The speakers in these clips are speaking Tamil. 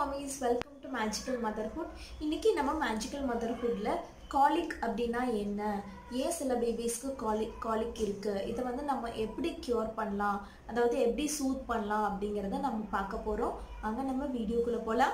mummy's welcome to magical motherhood இன்னைக்கு நம்ம மேஜிக்கல் மதர்ஹுட்ல காலிக் அப்படின்னா என்ன ஏன் சில பேபிஸ்க்கு காலிக் காலிக் இருக்கு இதை வந்து நம்ம எப்படி க்யூர் பண்ணலாம் அதாவது எப்படி சூத் பண்ணலாம் அப்படிங்கிறத நம்ம பார்க்க போறோம் அங்க நம்ம வீடியோக்குள்ள போலாம்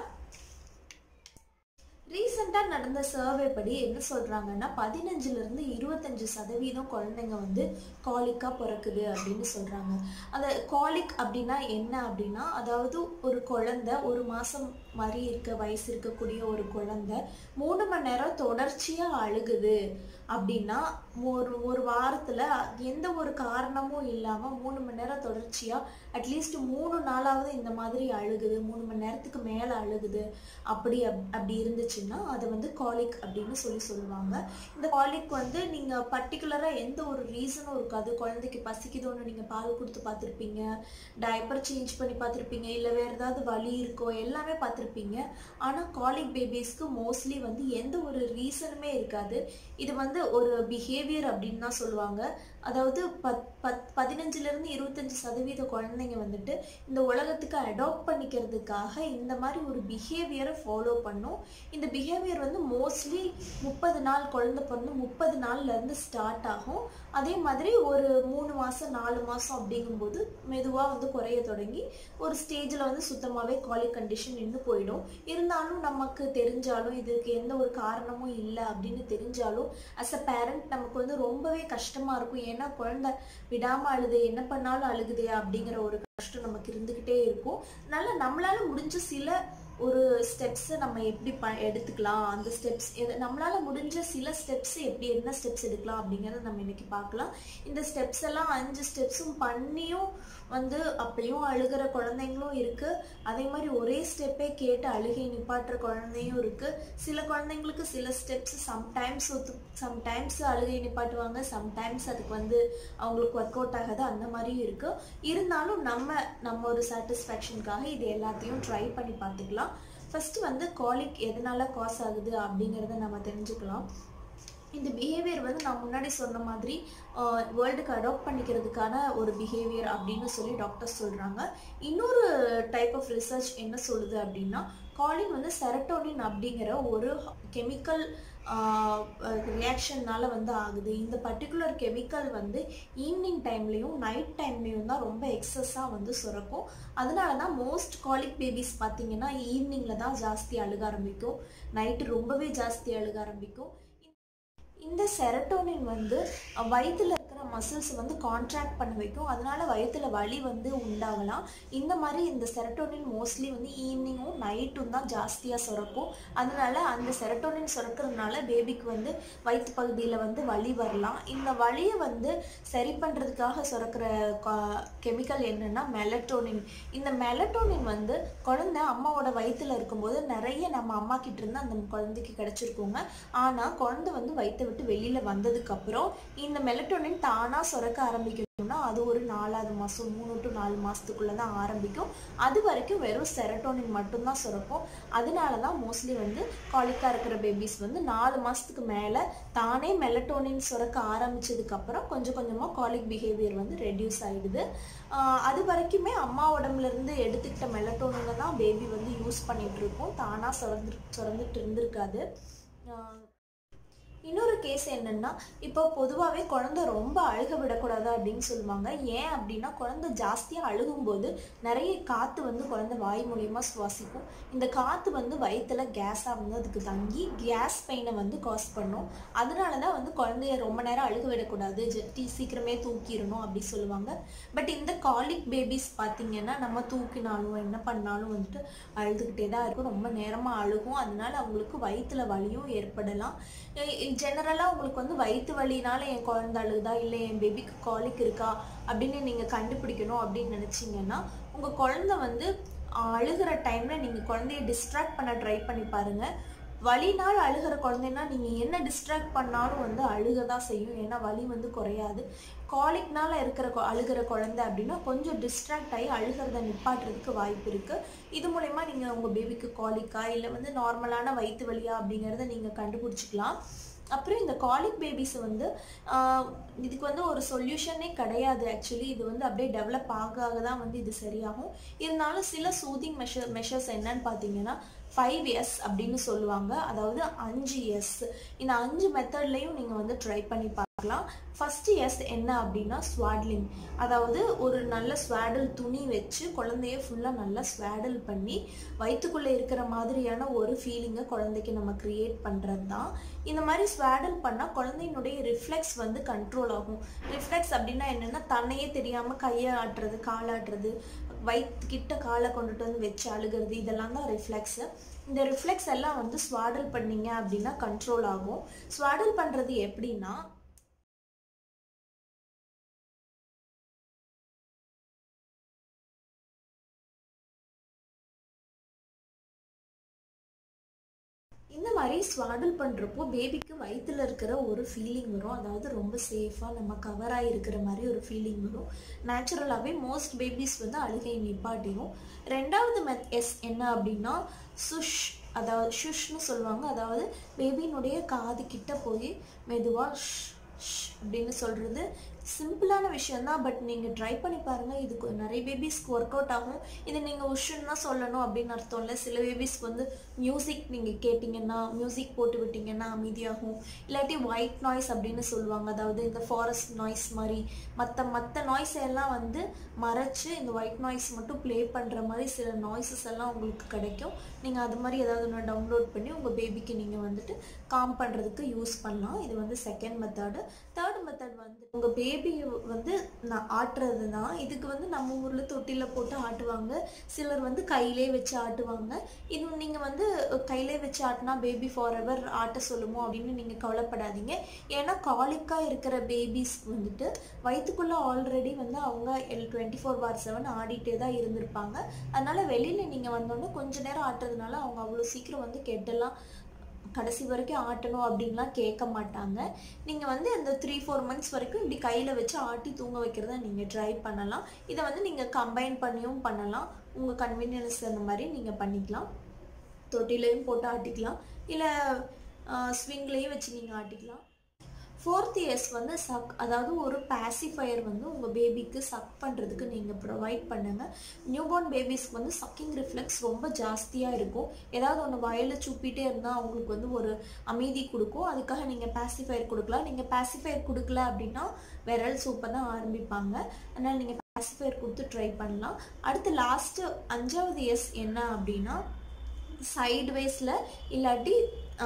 ரீசெண்டாக நடந்த சர்வே படி என்ன சொல்கிறாங்கன்னா பதினஞ்சுலேருந்து இருபத்தஞ்சு சதவீதம் குழந்தைங்க வந்து காலிக்காக பிறக்குது அப்படின்னு சொல்கிறாங்க அந்த காலிக் அப்படின்னா என்ன அப்படின்னா அதாவது ஒரு குழந்தை ஒரு மாதம் மாதிரி இருக்க வயசு இருக்கக்கூடிய ஒரு குழந்தை மூணு மணி நேரம் தொடர்ச்சியாக அழுகுது அப்படின்னா ஒரு ஒரு வாரத்தில் எந்த ஒரு காரணமும் இல்லாமல் மூணு மணி நேரம் தொடர்ச்சியாக அட்லீஸ்ட் மூணு நாளாவது இந்த மாதிரி அழுகுது மூணு மணி நேரத்துக்கு மேலே அழுகுது அப்படி அப் அப்படி இருந்துச்சுன்னா அதை வந்து காலிக் அப்படின்னு சொல்லி சொல்லுவாங்க இந்த காலிக் வந்து நீங்கள் பர்டிகுலராக எந்த ஒரு ரீசனும் இருக்காது குழந்தைக்கு பசிக்குதோன்னு நீங்கள் பால் கொடுத்து பார்த்துருப்பீங்க டைப்பர் சேஞ்ச் பண்ணி பார்த்துருப்பீங்க இல்லை வேறு ஏதாவது வலி இருக்கோ எல்லாமே பார்த்துருப்பீங்க ஆனால் காலிக் பேபிஸ்க்கு மோஸ்ட்லி வந்து எந்த ஒரு ரீசனுமே இருக்காது இது வந்து ஒரு பிஹேவியர் அப்படின்னு தான் சொல்லுவாங்க அதாவது பத் பத் பதினஞ்சுலேருந்து இருபத்தஞ்சு சதவீத குழந்தைங்க வந்துட்டு இந்த உலகத்துக்கு அடாப்ட் பண்ணிக்கிறதுக்காக இந்த மாதிரி ஒரு பிஹேவியரை ஃபாலோ பண்ணும் இந்த பிஹேவியர் வந்து மோஸ்ட்லி முப்பது நாள் குழந்தை பிறந்து முப்பது நாள்லேருந்து ஸ்டார்ட் ஆகும் அதே மாதிரி ஒரு மூணு மாதம் நாலு மாதம் அப்படிங்கும்போது மெதுவாக வந்து குறைய தொடங்கி ஒரு ஸ்டேஜில் வந்து சுத்தமாகவே காலிக் கண்டிஷன் நின்று போயிடும் இருந்தாலும் நமக்கு தெரிஞ்சாலும் இதுக்கு எந்த ஒரு காரணமும் இல்லை அப்படின்னு தெரிஞ்சாலும் அஸ் அ பேரண்ட் நமக்கு வந்து ரொம்பவே கஷ்டமாக இருக்கும் ஏன்னா குழந்தை விடாமல் அழுது என்ன பண்ணாலும் அழுகுதே அப்படிங்கிற ஒரு கஷ்டம் நமக்கு இருந்துக்கிட்டே இருக்கும் அதனால நம்மளால முடிஞ்ச சில ஒரு ஸ்டெப்ஸை நம்ம எப்படி ப எடுத்துக்கலாம் அந்த ஸ்டெப்ஸ் எது நம்மளால முடிஞ்ச சில ஸ்டெப்ஸ் எப்படி என்ன ஸ்டெப்ஸ் எடுக்கலாம் அப்படிங்கிறத நம்ம இன்னைக்கு பார்க்கலாம் இந்த ஸ்டெப்ஸ் எல்லாம் அஞ்சு ஸ்டெப்ஸும் பண்ணியும் வந்து அப்பயும் அழுகிற குழந்தைங்களும் இருக்கு அதே மாதிரி ஒரே ஸ்டெப்பே கேட்டு அழுகை நிப்பாட்டுற குழந்தையும் இருக்கு சில குழந்தைங்களுக்கு சில ஸ்டெப்ஸ் சம்டைம்ஸ் ஒத்து சம்டைம்ஸ் அழுகை நிப்பாட்டுவாங்க சம்டைம்ஸ் அதுக்கு வந்து அவங்களுக்கு ஒர்க் அவுட் ஆகாது அந்த மாதிரியும் இருக்கு இருந்தாலும் நம்ம நம்ம ஒரு சாட்டிஸ்ஃபேக்ஷனுக்காக இது எல்லாத்தையும் ட்ரை பண்ணி பார்த்துக்கலாம் ஃபர்ஸ்ட் வந்து காலிக் எதனால காஸ் ஆகுது அப்படிங்கிறத நம்ம தெரிஞ்சுக்கலாம் இந்த பிஹேவியர் வந்து நான் முன்னாடி சொன்ன மாதிரி வேர்ல்டுக்கு அடாப்ட் பண்ணிக்கிறதுக்கான ஒரு பிஹேவியர் அப்படின்னு சொல்லி டாக்டர்ஸ் சொல்கிறாங்க இன்னொரு டைப் ஆஃப் ரிசர்ச் என்ன சொல்லுது அப்படின்னா காலின் வந்து செரட்டோனின் அப்படிங்கிற ஒரு கெமிக்கல் ரியாக்ஷன்னால வந்து ஆகுது இந்த பர்டிகுலர் கெமிக்கல் வந்து ஈவினிங் டைம்லேயும் நைட் டைம்லேயும் தான் ரொம்ப எக்ஸஸாக வந்து சுரக்கும் அதனால தான் மோஸ்ட் காலிக் பேபிஸ் பார்த்தீங்கன்னா ஈவினிங்கில் தான் ஜாஸ்தி அழுக ஆரம்பிக்கும் நைட்டு ரொம்பவே ஜாஸ்தி அழுக ஆரம்பிக்கும் இந்த செரட்டோனின் வந்து வயிற்றுல இருக்கிற மசில்ஸ் வந்து கான்ட்ராக்ட் பண்ண வைக்கும் அதனால வயிற்றுல வலி வந்து உண்டாகலாம் இந்த மாதிரி இந்த செரட்டோனின் மோஸ்ட்லி வந்து ஈவினிங்கும் நைட்டும் தான் ஜாஸ்தியாக சுரக்கும் அதனால அந்த செரட்டோனின் சுரக்கிறதுனால பேபிக்கு வந்து வயிற்று பகுதியில் வந்து வலி வரலாம் இந்த வலியை வந்து சரி பண்ணுறதுக்காக சுரக்கிற கெமிக்கல் என்னென்னா மெலட்டோனின் இந்த மெலட்டோனின் வந்து குழந்தை அம்மாவோட வயிற்றுல இருக்கும்போது நிறைய நம்ம அம்மா கிட்ட இருந்து அந்த குழந்தைக்கு கிடைச்சிருக்கோங்க ஆனால் குழந்தை வந்து வயிற்றை விட்டு வெளியில் வந்ததுக்கப்புறம் இந்த மெலட்டோனின் தானாக சுரக்க ஆரம்பிக்கணும்னா அது ஒரு நாலாவது மாதம் மூணு டு நாலு மாதத்துக்குள்ளே தான் ஆரம்பிக்கும் அது வரைக்கும் வெறும் செரட்டோனின் மட்டும்தான் சுரக்கும் அதனால தான் மோஸ்ட்லி வந்து காலிக்காக இருக்கிற பேபிஸ் வந்து நாலு மாதத்துக்கு மேலே தானே மெலட்டோனின் சுரக்க ஆரம்பிச்சதுக்கப்புறம் கொஞ்சம் கொஞ்சமாக காலிக் பிஹேவியர் வந்து ரெடியூஸ் ஆகிடுது அது வரைக்குமே அம்மா உடம்புலேருந்து எடுத்துக்கிட்ட மெலட்டோனினை தான் பேபி வந்து யூஸ் பண்ணிகிட்டு இருக்கோம் தானாக சுரந்து சுரந்துட்டு இருந்திருக்காது இன்னொரு கேஸ் என்னன்னா இப்போ பொதுவாகவே குழந்தை ரொம்ப அழுக விடக்கூடாது அப்படின்னு சொல்லுவாங்க ஏன் அப்படின்னா குழந்தை ஜாஸ்தியாக அழுகும்போது நிறைய காற்று வந்து குழந்தை வாய் மூலியமாக சுவாசிக்கும் இந்த காற்று வந்து வயிற்றுல கேஸாக வந்து அதுக்கு தங்கி கேஸ் பெயினை வந்து காஸ் பண்ணும் அதனால தான் வந்து குழந்தைய ரொம்ப நேரம் அழுக விடக்கூடாது டீ சீக்கிரமே தூக்கிடணும் அப்படி சொல்லுவாங்க பட் இந்த காலிக் பேபிஸ் பார்த்தீங்கன்னா நம்ம தூக்கினாலும் என்ன பண்ணாலும் வந்துட்டு அழுதுகிட்டே தான் இருக்கும் ரொம்ப நேரமாக அழுகும் அதனால அவங்களுக்கு வயிற்றுல வலியும் ஏற்படலாம் ஜெனரலாக உங்களுக்கு வந்து வயிற்று வலினால என் குழந்தை அழுகுதா இல்லை என் பேபிக்கு காலிக் இருக்கா அப்படின்னு நீங்கள் கண்டுபிடிக்கணும் அப்படின்னு நினச்சிங்கன்னா உங்கள் குழந்தை வந்து அழுகிற டைமில் நீங்கள் குழந்தைய டிஸ்ட்ராக்ட் பண்ண ட்ரை பண்ணி பாருங்கள் வலினால் அழுகிற குழந்தைன்னா நீங்கள் என்ன டிஸ்ட்ராக்ட் பண்ணாலும் வந்து அழுக தான் செய்யும் ஏன்னா வலி வந்து குறையாது காலிக்னால இருக்கிற அழுகிற குழந்தை அப்படின்னா கொஞ்சம் டிஸ்ட்ராக்ட் ஆகி அழுகிறத நிப்பாட்டுறதுக்கு வாய்ப்பு இருக்குது இது மூலயமா நீங்கள் உங்கள் பேபிக்கு காலிக்கா இல்லை வந்து நார்மலான வயிற்று வலியா அப்படிங்கிறத நீங்கள் கண்டுபிடிச்சிக்கலாம் அப்புறம் இந்த காலிக் பேபிஸ் வந்து ஆஹ், இதுக்கு வந்து ஒரு சொல்யூஷனே கிடையாது ஆக்சுவலி இது வந்து அப்படியே டெவலப் ஆக ஆக தான் வந்து இது சரியாகும் இருந்தாலும் சில சூதிங் மெஷர் மெஷர்ஸ் என்னன்னு பார்த்தீங்கன்னா ஃபைவ் எஸ் அப்படின்னு சொல்லுவாங்க அதாவது அஞ்சு எஸ் இந்த அஞ்சு மெத்தட்லையும் நீங்கள் வந்து ட்ரை பண்ணி பார்க்கலாம் ஃபர்ஸ்ட் எஸ் என்ன அப்படின்னா ஸ்வாட்லிங் அதாவது ஒரு நல்ல ஸ்வாடல் துணி வச்சு குழந்தைய ஃபுல்லாக நல்லா ஸ்வாடல் பண்ணி வயிற்றுக்குள்ளே இருக்கிற மாதிரியான ஒரு ஃபீலிங்கை குழந்தைக்கு நம்ம க்ரியேட் பண்ணுறது தான் இந்த மாதிரி ஸ்வாடல் பண்ணால் குழந்தையினுடைய ரிஃப்ளெக்ஸ் வந்து கண்ட்ரோல் ஆகும் ரிஃப்ளெக்ஸ் அப்படின்னா என்னென்னா தன்னையே தெரியாமல் கையை ஆட்டுறது காலாட்டுறது வயிற்றுக்கிட்ட காலை கொண்டுட்டு வந்து வச்சு அழுகிறது இதெல்லாம் தான் ரிஃப்ளெக்ஸு இந்த ரிஃப்ளெக்ஸ் எல்லாம் வந்து ஸ்வாடல் பண்ணீங்க அப்படின்னா கண்ட்ரோல் ஆகும் ஸ்வாடல் பண்ணுறது எப்படின்னா இந்த மாதிரி ஸ்வாடல் பண்ணுறப்போ பேபிக்கு வயித்துல இருக்கிற ஒரு ஃபீலிங் வரும் அதாவது ரொம்ப சேஃபாக நம்ம கவராக இருக்கிற மாதிரி ஒரு ஃபீலிங் வரும் நேச்சுரலாகவே மோஸ்ட் பேபிஸ் வந்து அழுகை நிப்பாட்டிடும் ரெண்டாவது மெத் எஸ் என்ன அப்படின்னா சுஷ் அதாவது ஷுஷ்னு சொல்லுவாங்க அதாவது பேபியினுடைய காது கிட்ட போய் மெதுவாக ஷ் ஷ் அப்படின்னு சொல்கிறது சிம்பிளான விஷயந்தான் பட் நீங்கள் ட்ரை பண்ணி பாருங்கள் இதுக்கு நிறைய பேபிஸ்க்கு ஒர்க் அவுட் ஆகும் இது நீங்கள் உஷுன்னு தான் சொல்லணும் அப்படின்னு அர்த்தம் இல்லை சில பேபிஸ்க்கு வந்து மியூசிக் நீங்கள் கேட்டிங்கன்னா மியூசிக் போட்டு விட்டிங்கன்னா அமைதியாகும் இல்லாட்டி ஒயிட் நாய்ஸ் அப்படின்னு சொல்லுவாங்க அதாவது இந்த ஃபாரஸ்ட் நாய்ஸ் மாதிரி மற்ற மற்ற நாய்ஸ் எல்லாம் வந்து மறைச்சு இந்த ஒயிட் நாய்ஸ் மட்டும் ப்ளே பண்ணுற மாதிரி சில நாய்ஸஸ் எல்லாம் உங்களுக்கு கிடைக்கும் நீங்கள் அது மாதிரி ஏதாவது ஒன்று டவுன்லோட் பண்ணி உங்கள் பேபிக்கு நீங்கள் வந்துட்டு காம் பண்ணுறதுக்கு யூஸ் பண்ணலாம் இது வந்து செகண்ட் மெத்தடு தேர்ட் மெத்தட் வந்து உங்கள் பேபி வந்து நான் ஆட்டுறது தான் இதுக்கு வந்து நம்ம ஊரில் தொட்டியில் போட்டு ஆட்டுவாங்க சிலர் வந்து கையிலே வச்சு ஆட்டுவாங்க இது நீங்கள் வந்து கையிலே வச்சு ஆட்டினா பேபி ஃபார் எவர் ஆட்ட சொல்லுமோ அப்படின்னு நீங்கள் கவலைப்படாதீங்க ஏன்னா காலிக்காக இருக்கிற பேபிஸ்க்கு வந்துட்டு வயிற்றுக்குள்ளே ஆல்ரெடி வந்து அவங்க எல் டுவெண்ட்டி ஃபோர் பார் செவன் ஆடிட்டே தான் இருந்திருப்பாங்க அதனால் வெளியில் நீங்கள் வந்தோடனே கொஞ்ச நேரம் ஆட்டுறதுனால அவங்க அவ்வளோ சீக்கிரம் வந்து கெட்டெல்லாம் கடைசி வரைக்கும் ஆட்டணும் அப்படின்லாம் கேட்க மாட்டாங்க நீங்கள் வந்து அந்த த்ரீ ஃபோர் மந்த்ஸ் வரைக்கும் இப்படி கையில் வச்சு ஆட்டி தூங்க வைக்கிறத நீங்கள் ட்ரை பண்ணலாம் இதை வந்து நீங்கள் கம்பைன் பண்ணியும் பண்ணலாம் உங்கள் கன்வீனியன்ஸ் அந்த மாதிரி நீங்கள் பண்ணிக்கலாம் தொட்டிலையும் போட்டு ஆட்டிக்கலாம் இல்லை ஸ்விங்லேயும் வச்சு நீங்கள் ஆட்டிக்கலாம் ஃபோர்த் இயர்ஸ் வந்து சக் அதாவது ஒரு பாசிஃபயர் வந்து உங்கள் பேபிக்கு சக் பண்ணுறதுக்கு நீங்கள் ப்ரொவைட் பண்ணுங்கள் நியூபார்ன் பேபிஸ்க்கு வந்து சக்கிங் ரிஃப்ளெக்ஸ் ரொம்ப ஜாஸ்தியாக இருக்கும் ஏதாவது ஒன்று வயலில் சுப்பிட்டே இருந்தால் அவங்களுக்கு வந்து ஒரு அமைதி கொடுக்கும் அதுக்காக நீங்கள் பாசிஃபயர் கொடுக்கலாம் நீங்கள் பாசிஃபயர் கொடுக்கல அப்படின்னா விரல் சூப்பை தான் ஆரம்பிப்பாங்க அதனால் நீங்கள் பாசிஃபயர் கொடுத்து ட்ரை பண்ணலாம் அடுத்து லாஸ்ட்டு அஞ்சாவது இயர்ஸ் என்ன அப்படின்னா சைடு வேஸில் இல்லாட்டி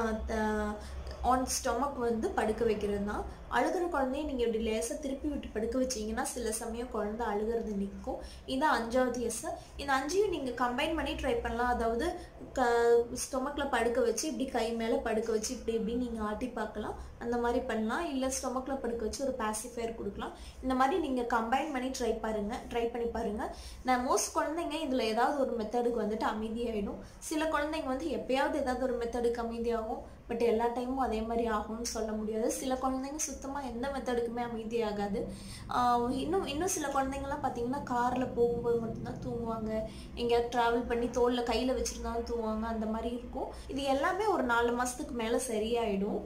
ஆன் ஸ்டொமக் வந்து படுக்க வைக்கிறது தான் அழுகிற குழந்தைய நீங்கள் இப்படி லேசாக திருப்பி விட்டு படுக்க வச்சீங்கன்னா சில சமயம் குழந்தை அழுகிறது நிற்கும் இது அஞ்சாவது எஸ் இந்த அஞ்சையும் நீங்கள் கம்பைன் பண்ணி ட்ரை பண்ணலாம் அதாவது க ஸ்டொமக்கில் படுக்க வச்சு இப்படி கை மேலே படுக்க வச்சு இப்படி இப்படி நீங்கள் ஆட்டி பார்க்கலாம் அந்த மாதிரி பண்ணலாம் இல்லை ஸ்டொமக்கில் படுக்க வச்சு ஒரு பாசிஃபயர் கொடுக்கலாம் இந்த மாதிரி நீங்கள் கம்பைன் பண்ணி ட்ரை பாருங்கள் ட்ரை பண்ணி பாருங்கள் நான் மோஸ்ட் குழந்தைங்க இதில் ஏதாவது ஒரு மெத்தடுக்கு வந்துட்டு அமைதியாகிடும் சில குழந்தைங்க வந்து எப்பயாவது ஏதாவது ஒரு மெத்தடுக்கு அமைதியாகும் பட் எல்லா டைமும் அதே மாதிரி ஆகும்னு சொல்ல முடியாது சில குழந்தைங்க சுத்தமாக எந்த மெத்தடுக்குமே அமைதியாகாது ஆஹ் இன்னும் இன்னும் சில குழந்தைங்கலாம் பார்த்தீங்கன்னா காரில் போகும்போது மட்டும்தான் தூங்குவாங்க எங்கேயாவது ட்ராவல் பண்ணி தோளில் கையில் வச்சுருந்தாலும் தூங்குவாங்க அந்த மாதிரி இருக்கும் இது எல்லாமே ஒரு நாலு மாதத்துக்கு மேலே சரியாயிடும்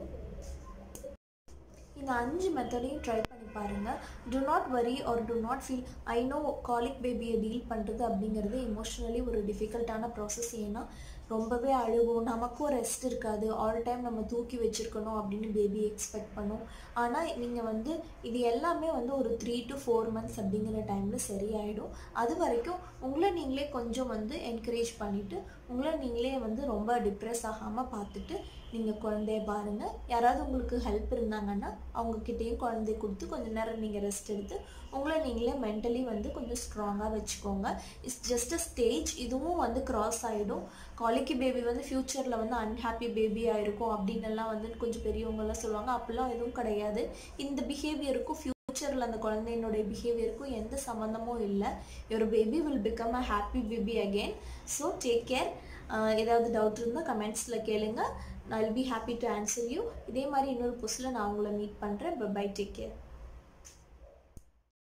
இந்த அஞ்சு மெத்தடையும் ட்ரை பண்ணி பாருங்கள் do not worry or do not feel I know colic பேபியை டீல் பண்ணுறது அப்படிங்கிறது இமோஷ்னலி ஒரு டிஃபிகல்ட்டான ப்ராசஸ் ஏன்னா ரொம்பவே அழுகும் நமக்கும் ரெஸ்ட் இருக்காது ஆல் டைம் நம்ம தூக்கி வச்சுருக்கணும் அப்படின்னு பேபி எக்ஸ்பெக்ட் பண்ணும் ஆனால் நீங்கள் வந்து இது எல்லாமே வந்து ஒரு த்ரீ டு ஃபோர் மந்த்ஸ் அப்படிங்கிற டைமில் சரியாயிடும் அது வரைக்கும் உங்களை நீங்களே கொஞ்சம் வந்து என்கரேஜ் பண்ணிவிட்டு உங்களை நீங்களே வந்து ரொம்ப டிப்ரெஸ் ஆகாமல் பார்த்துட்டு நீங்கள் குழந்தைய பாருங்கள் யாராவது உங்களுக்கு ஹெல்ப் இருந்தாங்கன்னா அவங்கக்கிட்டேயும் குழந்தைய கொடுத்து கொஞ்சம் நேரம் நீங்கள் ரெஸ்ட் எடுத்து உங்களை நீங்களே மென்டலி வந்து கொஞ்சம் ஸ்ட்ராங்காக வச்சுக்கோங்க இட்ஸ் ஜஸ்ட் அ ஸ்டேஜ் இதுவும் வந்து கிராஸ் ஆகிடும் காலிக்கு பேபி வந்து ஃப்யூச்சரில் வந்து அன்ஹாப்பி பேபியாக இருக்கும் அப்படின்னு எல்லாம் வந்து கொஞ்சம் பெரியவங்கெல்லாம் சொல்லுவாங்க அப்படிலாம் எதுவும் கிடையாது இந்த பிஹேவியருக்கும் ஃப்யூச்சரில் அந்த குழந்தையினுடைய பிஹேவியருக்கும் எந்த சம்மந்தமும் இல்லை ஒரு baby will become a happy baby again so take care ஏதாவது டவுட் இருந்தால் கமெண்ட்ஸில் கேளுங்க I will be happy to answer you இதே மாதிரி இன்னொரு புஸ்ஸில் நான் உங்களை மீட் பண்ணுறேன் பை டேக் கேர்